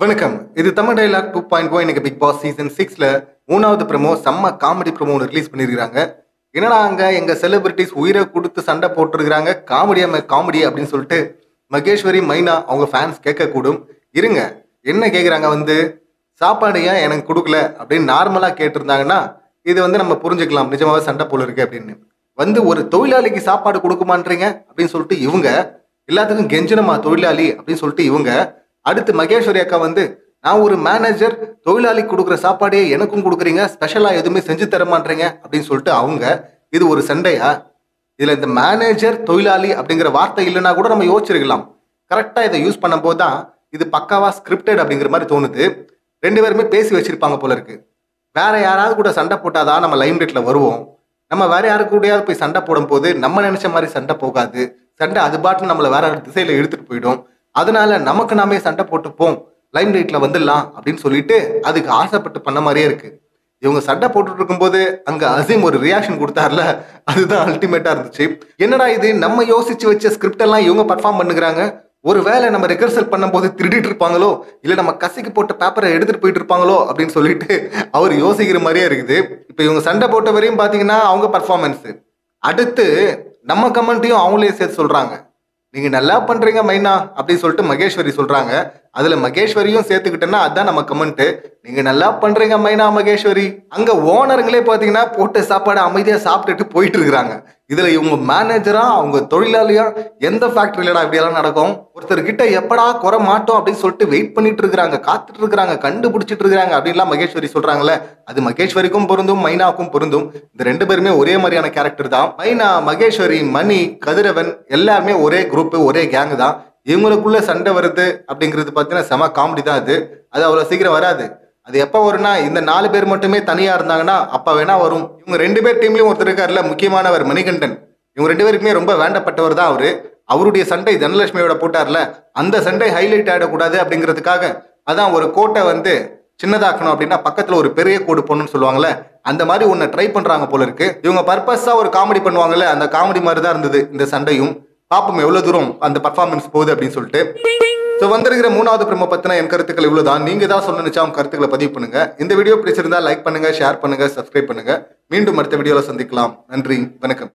வணக்கம் இது Tamil dialogue two point இன்னைக்கு பிக் பாஸ் சீசன் சிக்ஸ்ல மூணாவது ப்ரோமோ செம்ம காமெடி ப்ரோமோ ரிலீஸ் பண்ணியிருக்காங்க என்னடா அங்க எங்க செலிபிரிட்டிஸ் உயிரை கொடுத்து சண்டை போட்டுருக்காங்க காமெடியா காமெடி அப்படின்னு சொல்லிட்டு மகேஸ்வரி மைனா அவங்க ஃபேன்ஸ் கேட்கக்கூடும் இருங்க என்ன கேட்குறாங்க வந்து சாப்பாடு ஏன் எனக்கு கொடுக்கல அப்படின்னு நார்மலாக கேட்டிருந்தாங்கன்னா இது வந்து நம்ம புரிஞ்சுக்கலாம் நிஜமாவே சண்டை போல இருக்கு அப்படின்னு வந்து ஒரு தொழிலாளிக்கு சாப்பாடு கொடுக்குமான்றீங்க அப்படின்னு சொல்லிட்டு இவங்க எல்லாத்துக்கும் கெஞ்சனமா தொழிலாளி அப்படின்னு சொல்லிட்டு இவங்க அடுத்து மகேஸ்வரி அக்கா வந்து நான் ஒரு மேனேஜர் தொழிலாளி கொடுக்குற சாப்பாடே எனக்கும் கொடுக்குறீங்க ஸ்பெஷலாக எதுவுமே செஞ்சு தர மாட்டீங்க அப்படின்னு சொல்லிட்டு அவங்க இது ஒரு சண்டையா இதில் இந்த மேனேஜர் தொழிலாளி அப்படிங்கிற வார்த்தை இல்லைன்னா கூட நம்ம யோசிச்சிருக்கலாம் கரெக்டாக இதை யூஸ் பண்ணும்போது தான் இது பக்காவா ஸ்கிரிப்டட் அப்படிங்கிற மாதிரி தோணுது ரெண்டு பேருமே பேசி வச்சிருப்பாங்க போல இருக்கு வேற யாராவது கூட சண்டை போட்டாதான் நம்ம லைம் லைட்ல வருவோம் நம்ம வேற யாரு கூடயாவது போய் சண்டை போடும்போது நம்ம நினைச்ச மாதிரி சண்டை போகாது சண்டை அது பாட்டு நம்மளை வேற ஒரு திசையில எடுத்துட்டு போயிடும் அதனால நமக்கு நாமே சண்டை போட்டுப்போம் லைம் லைட்ல வந்துடலாம் அப்படின்னு சொல்லிட்டு அதுக்கு ஆசைப்பட்டு பண்ண மாதிரியே இருக்கு இவங்க சண்டை போட்டுட்டு இருக்கும்போது அங்க அசீம் ஒரு ரியாக்ஷன் கொடுத்தார்ல அதுதான் அல்டிமேட்டா இருந்துச்சு என்னடா இது நம்ம யோசிச்சு வச்ச ஸ்கிரிப்ட் எல்லாம் இவங்க பர்ஃபார்ம் பண்ணுகிறாங்க ஒருவேளை நம்ம ரிகர்சல் பண்ணும்போது திருடிட்டு இருப்பாங்களோ இல்ல நம்ம கசிக்கு போட்ட பேப்பரை எடுத்துட்டு போயிட்டு இருப்பாங்களோ அப்படின்னு சொல்லிட்டு அவர் யோசிக்கிற மாதிரியே இருக்குது இப்போ இவங்க சண்டை போட்ட வரையும் பாத்தீங்கன்னா அவங்க பர்ஃபார்மன்ஸ் அடுத்து நம்ம கமெண்ட்டையும் அவங்களே சேர்த்து சொல்றாங்க நீங்க நல்லா பண்றீங்க மைனா அப்படின்னு சொல்லிட்டு மகேஸ்வரி சொல்றாங்க அதுல மகேஸ்வரியும் சேர்த்துக்கிட்டேன்னா அதான் நம்ம கமெண்ட் நீங்க நல்லா பண்றீங்க மைனா மகேஸ்வரி அங்க ஓனருங்களே பாத்தீங்கன்னா போட்ட சாப்பாடு அமைதியா சாப்பிட்டுட்டு போயிட்டு இருக்கிறாங்க இதுல இவங்க மேனேஜரா அவங்க தொழிலாளியா எந்த ஃபேக்டரியிலடா இப்படியெல்லாம் நடக்கும் ஒருத்தர் கிட்ட எப்படா குறை மாட்டோம் அப்படின்னு சொல்லிட்டு வெயிட் பண்ணிட்டு இருக்கிறாங்க காத்துட்டு இருக்கிறாங்க கண்டுபிடிச்சிட்டு இருக்கிறாங்க அப்படின்லாம் மகேஸ்வரி சொல்றாங்கல்ல அது மகேஸ்வரிக்கும் பொருந்தும் மைனாவுக்கும் பொருந்தும் இந்த ரெண்டு பேருமே ஒரே மாதிரியான கேரக்டர் தான் மைனா மகேஸ்வரி மணி கதிரவன் எல்லாருமே ஒரே குரூப் ஒரே கேங் தான் இவங்களுக்குள்ள சண்டை வருது அப்படிங்கிறது பார்த்தீங்கன்னா செம காமெடி தான் அது அது அவ்வளோ சீக்கிரம் வராது அது எப்போ வரும்னா இந்த நாலு பேர் மட்டுமே தனியா இருந்தாங்கன்னா அப்ப வேணா வரும் இவங்க ரெண்டு பேர் டீம்லயும் ஒருத்தர் இருக்காருல்ல முக்கியமானவர் மணிகண்டன் இவங்க ரெண்டு பேருக்குமே ரொம்ப வேண்டப்பட்டவர் தான் அவரு அவருடைய சண்டை தனலட்சுமியோட போட்டார்ல அந்த சண்டை ஹைலைட் ஆயிடக்கூடாது அப்படிங்கிறதுக்காக அதான் ஒரு கோட்டை வந்து சின்னதாக்கணும் அப்படின்னா பக்கத்துல ஒரு பெரிய கோடு போடணும்னு சொல்லுவாங்கல்ல அந்த மாதிரி ஒன்றை ட்ரை பண்றாங்க போல இருக்கு இவங்க பர்பஸா ஒரு காமெடி பண்ணுவாங்கல்ல அந்த காமெடி மாதிரி தான் இருந்தது இந்த சண்டையும் பாப்போம் எவ்வளவு தூரம் அந்த பர்ஃபார்மன்ஸ் போகுது அப்படின்னு சொல்லிட்டு ஸோ வந்திருக்கிற மூணாவது பிரம்ம பத்தின என் கருத்துக்கள் இவ்வளவுதான் நீங்க தான் சொல்ல நினைச்சா உங்க கருத்துக்களை பதிவு பண்ணுங்க இந்த வீடியோ பிடிச்சிருந்தா லைக் பண்ணுங்க ஷேர் பண்ணுங்க சப்ஸ்கிரைப் பண்ணுங்க மீண்டும் அடுத்த வீடியோல சந்திக்கலாம் நன்றி வணக்கம்